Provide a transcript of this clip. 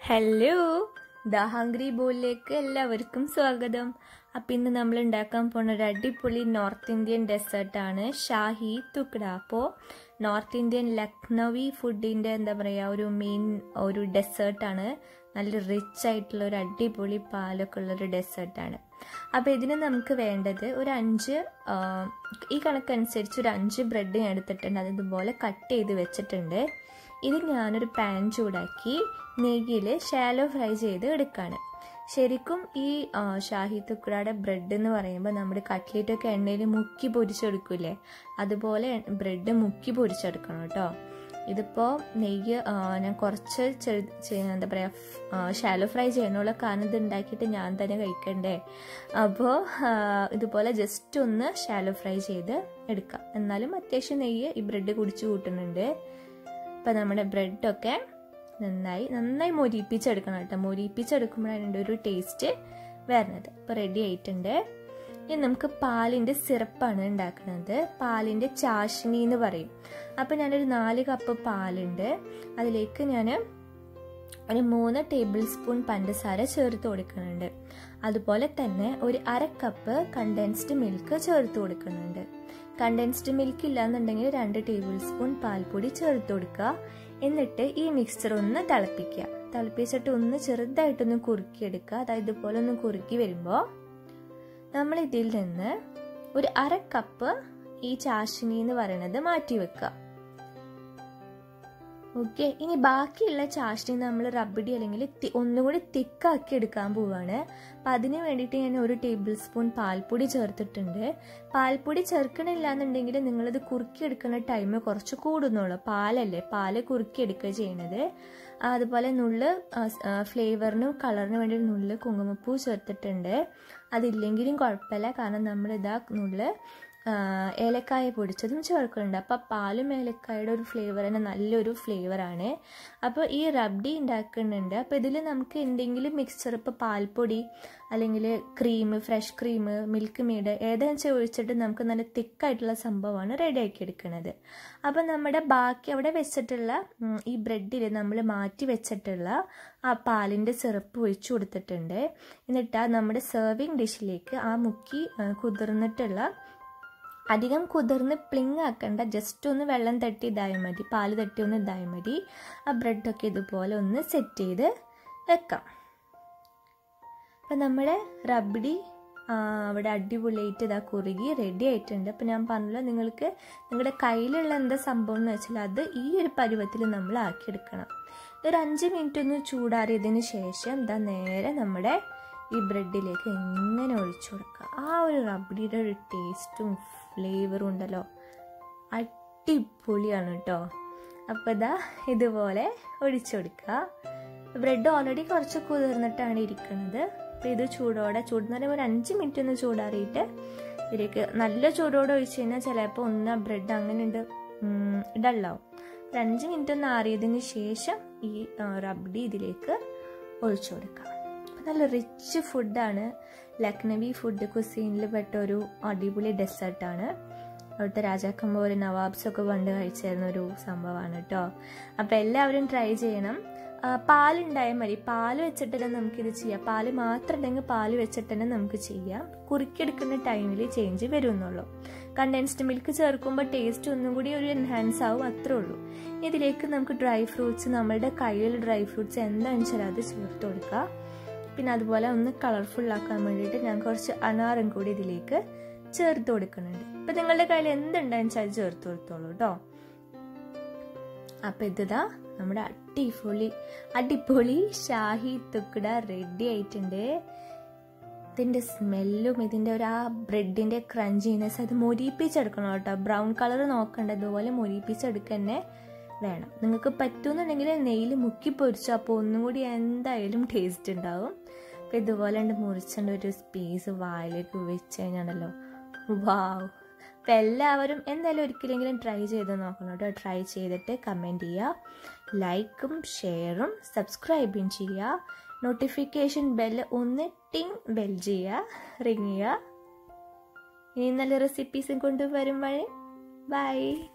hello the hungry ബോളിലേക്ക് എല്ലാവർക്കും സ്വാഗതം അപ്പം ഇന്ന് നമ്മൾ ഉണ്ടാക്കാൻ പോണ ഒരു അടിപൊളി നോർത്ത് ഇന്ത്യൻ ഡെസേർട്ടാണ് ഷാഹി തുക്കട അപ്പോൾ നോർത്ത് ഇന്ത്യൻ ലക്നവി ഫുഡിൻ്റെ എന്താ പറയുക ഒരു മെയിൻ ഒരു ഡെസേർട്ടാണ് നല്ല റിച്ച് ആയിട്ടുള്ള ഒരു അടിപൊളി പാലൊക്കെ ഉള്ളൊരു ഡെസേർട്ടാണ് അപ്പോൾ ഇതിന് നമുക്ക് വേണ്ടത് ഒരു അഞ്ച് ആ, ഈ കണക്കനുസരിച്ച് ഒരു അഞ്ച് ബ്രെഡ് ഞാൻ എടുത്തിട്ടുണ്ട് അത് ഇതുപോലെ കട്ട് ചെയ്ത് വെച്ചിട്ടുണ്ട് ഇത് ഞാനൊരു പാൻ ചൂടാക്കി നെയ്യിൽ ഷാലോ ഫ്രൈ ചെയ്ത് എടുക്കുകയാണ് ശരിക്കും ഈ ആ, ഷാഹി തുക്കടയുടെ ബ്രെഡ് എന്ന് പറയുമ്പോൾ നമ്മുടെ കട്ട്ലേറ്റൊക്കെ എണ്ണയിൽ മുക്കി പൊരിച്ചെടുക്കില്ലേ അതുപോലെ ബ്രെഡ് മുക്കി പൊരിച്ചെടുക്കണം കേട്ടോ ഇതിപ്പോൾ നെയ്യ് ആ, ഞാൻ കുറച്ച് ചെറു ചെ- എന്താ പറയുക ഷാലോ ഫ്രൈ ചെയ്യണുള്ള കാരണം ഇത് ഉണ്ടാക്കിയിട്ട് ഞാൻ തന്നെ കഴിക്കണ്ടേ അപ്പോൾ ഇതുപോലെ ജസ്റ്റ് ഒന്ന് ഷാലോ ഫ്രൈ ചെയ്ത് എടുക്കാം എന്നാലും അത്യാവശ്യം നെയ്യ് ഈ ബ്രെഡ് കുടിച്ച് കൂട്ടുന്നുണ്ട് അപ്പം നമ്മുടെ ബ്രെഡൊക്കെ നന്നായി നന്നായി മൊരിപ്പിച്ചെടുക്കണം കേട്ടോ മൊരിപ്പിച്ചെടുക്കുമ്പോഴാണ് അതിൻ്റെ ഒരു ടേസ്റ്റ് വരുന്നത് അപ്പോൾ റെഡി ആയിട്ടുണ്ട് ഇനി നമുക്ക് പാലിൻ്റെ സിറപ്പാണ് ഉണ്ടാക്കുന്നത് പാലിൻ്റെ ചാഷിനി എന്ന് പറയും അപ്പോൾ ഞാനൊരു നാല് കപ്പ് പാലുണ്ട് അതിലേക്ക് ഞാൻ ഒരു മൂന്ന് ടേബിൾ സ്പൂൺ പഞ്ചസാര ചേർത്ത് കൊടുക്കുന്നുണ്ട് അതുപോലെ തന്നെ ഒരു അര കപ്പ് കണ്ടൻസ്ഡ് മിൽക്ക് ചേർത്ത് കൊടുക്കുന്നുണ്ട് കണ്ടൻസ്ഡ് മിൽക്ക് ഇല്ലാന്നുണ്ടെങ്കിൽ രണ്ട് ടേബിൾ സ്പൂൺ പാൽപ്പൊടി ചേർത്ത് കൊടുക്കുക എന്നിട്ട് ഈ മിക്സ്ചർ ഒന്ന് തിളപ്പിക്കുക തിളപ്പിച്ചിട്ട് ഒന്ന് ചെറുതായിട്ടൊന്ന് കുറുക്കിയെടുക്കുക അതായത് ഇതുപോലെ ഒന്ന് കുറുക്കി വരുമ്പോൾ നമ്മൾ ഇതിൽ നിന്ന് ഒരു അര കപ്പ് ഈ ചാഷിനി എന്ന് പറയുന്നത് മാറ്റി വെക്കുക ഓക്കെ ഇനി ബാക്കിയുള്ള ചാഷ്നി നമ്മൾ റബ്ബടി അല്ലെങ്കിൽ തി- ഒന്നുകൂടി തിക്കാക്കി എടുക്കാൻ പോവാണ് അപ്പം അതിന് വേണ്ടിയിട്ട് ഞാൻ ഒരു ടേബിൾ സ്പൂൺ പാൽപ്പൊടി ചേർത്തിട്ടുണ്ട് പാൽപ്പൊടി ചേർക്കണില്ല എന്നുണ്ടെങ്കിൽ നിങ്ങളിത് കുറുക്കി എടുക്കുന്ന ടൈം കുറച്ച് കൂടുന്നുള്ളൂ പാലല്ലേ പാല് കുറുക്കി എടുക്കുക ചെയ്യണത് അതുപോലെ നുള്ള് ഫ്ലേവറിനും കളറിനും വേണ്ടി ഒരു നുള്ള് കുങ്കുമപ്പൂ ചേർത്തിട്ടുണ്ട് അതില്ലെങ്കിലും കുഴപ്പമില്ല കാരണം നമ്മളിതാ നുള്ള് ആ, ഏലക്കായ പൊടിച്ചതും ചേർക്കുന്നുണ്ട് അപ്പോൾ പാലും ഏലക്കായുടെ ഒരു ഫ്ലേവർ തന്നെ നല്ലൊരു ഫ്ലേവറാണ് അപ്പോൾ ഈ റബ്ഡി ഉണ്ടാക്കുന്നുണ്ട് അപ്പോൾ ഇതിൽ നമുക്ക് എന്തെങ്കിലും മിക്സ്ചർ ഇപ്പോൾ പാൽപ്പൊടി അല്ലെങ്കിൽ cream fresh cream Milkmaid ഏതാണെന്ന് വെച്ചാൽ ഒഴിച്ചിട്ട് നമുക്ക് നല്ല തിക്കായിട്ടുള്ള സംഭവമാണ് റെഡിയാക്കി എടുക്കുന്നത് അപ്പോൾ നമ്മുടെ ബാക്കി അവിടെ വെച്ചിട്ടുള്ള ഉം, ഈ ബ്രെഡിൽ നമ്മൾ മാറ്റി വെച്ചിട്ടുള്ള ആ പാലിൻ്റെ സിറപ്പ് ഒഴിച്ചു കൊടുത്തിട്ടുണ്ട് എന്നിട്ട് ആ നമ്മുടെ സെർവിങ് ഡിഷിലേക്ക് ആ മുക്കി ആ, കുതിർന്നിട്ടുള്ള അധികം കുതിർന്ന് പ്ലിങ് ആക്കണ്ട ജസ്റ്റ് ഒന്ന് വെള്ളം തട്ടി ഇതായാൽ മതി പാല് തട്ടി ഒന്ന് ഇതായാൽ മതി ആ ബ്രെഡൊക്കെ ഇതുപോലെ ഒന്ന് സെറ്റ് ചെയ്ത് വെക്കാം അപ്പം നമ്മുടെ റബ്ഡി ആ, അവിടെ അടിപൊളിയായിട്ട് ഇതാ കുറുകി റെഡി ആയിട്ടുണ്ട് അപ്പം ഞാൻ പറഞ്ഞല്ലോ നിങ്ങൾക്ക് നിങ്ങളുടെ കയ്യിലുള്ള എന്താ സംഭവം എന്ന് വെച്ചാൽ അത് ഈ ഒരു പരുവത്തിൽ നമ്മൾ ആക്കിയെടുക്കണം ഒരു അഞ്ച് മിനിറ്റ് ഒന്ന് ചൂടാറിയതിന് ശേഷം ഇതാ നേരെ നമ്മുടെ ഈ ബ്രെഡിലേക്ക് എങ്ങനെ ഒഴിച്ചു കൊടുക്കുക ആ ഒരു റബ്ഡിയുടെ ഒരു ടേസ്റ്റും ഫ്ലേവറും ഉണ്ടല്ലോ അടിപൊളിയാണ് കേട്ടോ അപ്പോൾ ഇതാ ഇതുപോലെ ഒഴിച്ചു കൊടുക്കുക ബ്രെഡ് ഓൾറെഡി കുറച്ച് കുതിർന്നിട്ടാണ് ഇരിക്കുന്നത് അപ്പോൾ ഇത് ചൂടോടെ ചൂടെന്ന് പറയുമ്പോൾ ഒരു അഞ്ച് മിനിറ്റ് ഒന്ന് ചൂടാറിയിട്ട് ഇതിലേക്ക് നല്ല ചൂടോടെ ഒഴിച്ച് കഴിഞ്ഞാൽ ചിലപ്പോൾ ഒന്ന് ബ്രെഡ് അങ്ങനെ ഉണ്ട് ഡള്ളാവും ഒരു അഞ്ച് മിനിറ്റ് ഒന്ന് ആറിയതിന് ശേഷം ഈ ആ, റബ്ഡി ഇതിലേക്ക് ഒഴിച്ചു കൊടുക്കാം അപ്പോൾ നല്ല റിച്ച് ഫുഡാണ് ലക്നവി ഫുഡ് കുസീനിൽ പെട്ട ഒരു അടിപൊളി ഡെസേർട്ടാണ് അവിടുത്തെ രാജാക്കന്മാർ നവാബ്സൊക്കെ പണ്ട് കഴിച്ചിരുന്ന ഒരു സംഭവമാണ് കേട്ടോ അപ്പോൾ എല്ലാവരും ട്രൈ ചെയ്യണം ആ, പാലുണ്ടായാൽ മതി പാല് വെച്ചിട്ട് തന്നെ നമുക്കിത് ചെയ്യാം പാല് മാത്രം ഉണ്ടെങ്കിൽ പാല് വെച്ചിട്ട് തന്നെ നമുക്ക് ചെയ്യാം കുറുക്കിയെടുക്കുന്ന ടൈമിൽ ചേഞ്ച് വരുമെന്നുള്ളൂ കണ്ടൻസ്ഡ് മിൽക്ക് ചേർക്കുമ്പോൾ ടേസ്റ്റ് ഒന്നും കൂടി ഒരു എൻഹാൻസ് ആവും അത്രേ ഉള്ളൂ ഇതിലേക്ക് നമുക്ക് ഡ്രൈ ഫ്രൂട്ട്സ് നമ്മളുടെ കയ്യിൽ ഡ്രൈ ഫ്രൂട്ട്സ് എന്താണെന്ന് വെച്ചാൽ അത് ചേർത്ത് കൊടുക്കുക പിന്നെ അതുപോലെ ഒന്ന് കളർഫുൾ ആക്കാൻ വേണ്ടിയിട്ട് ഞാൻ കുറച്ച് അനാറും കൂടി ഇതിലേക്ക് ചേർത്ത് കൊടുക്കുന്നുണ്ട് ഇപ്പം നിങ്ങളുടെ കയ്യിൽ എന്തുണ്ടായെന്ന് വെച്ചാൽ അത് ചേർത്ത് കൊടുത്തോളൂ കേട്ടോ അപ്പം ഇതാ നമ്മുടെ അടിപൊളി അടിപൊളി ഷാഹി തുക്കട റെഡി ആയിട്ടുണ്ട് ഇതിൻ്റെ സ്മെല്ലും ഇതിൻ്റെ ഒരു ആ ബ്രെഡിൻ്റെ ക്രഞ്ചിനെസ് അത് മൊരിപ്പിച്ചെടുക്കണം കേട്ടോ ബ്രൗൺ കളർ നോക്കണ്ട ഇതുപോലെ മൊരിപ്പിച്ചെടുക്കുക തന്നെ വേണം നിങ്ങൾക്ക് പറ്റുമെന്നുണ്ടെങ്കിൽ നെയ്യിൽ മുക്കി പൊരിച്ചു അപ്പോൾ ഒന്നും കൂടി എന്തായാലും ടേസ്റ്റ് ഉണ്ടാവും അപ്പോൾ ഇതുപോലെ ഉണ്ട് മുറിച്ചുകൊണ്ട് ഒരു പീസ് വായിലേക്ക് വെച്ച് കഴിഞ്ഞാണല്ലോ വാവ് അപ്പം എല്ലാവരും എന്തായാലും ഒരിക്കലെങ്കിലും ട്രൈ ചെയ്ത് നോക്കണം കേട്ടോ ട്രൈ ചെയ്തിട്ട് കമൻറ്റ് ചെയ്യുക ലൈക്കും ഷെയറും സബ്സ്ക്രൈബും ചെയ്യുക നോട്ടിഫിക്കേഷൻ ബെല്ല് ഒന്ന് ടിങ് ബെൽ ചെയ്യുക റിങ് ചെയ്യുക ഇനി നല്ല റെസിപ്പീസും കൊണ്ടുവരും വഴി ബൈ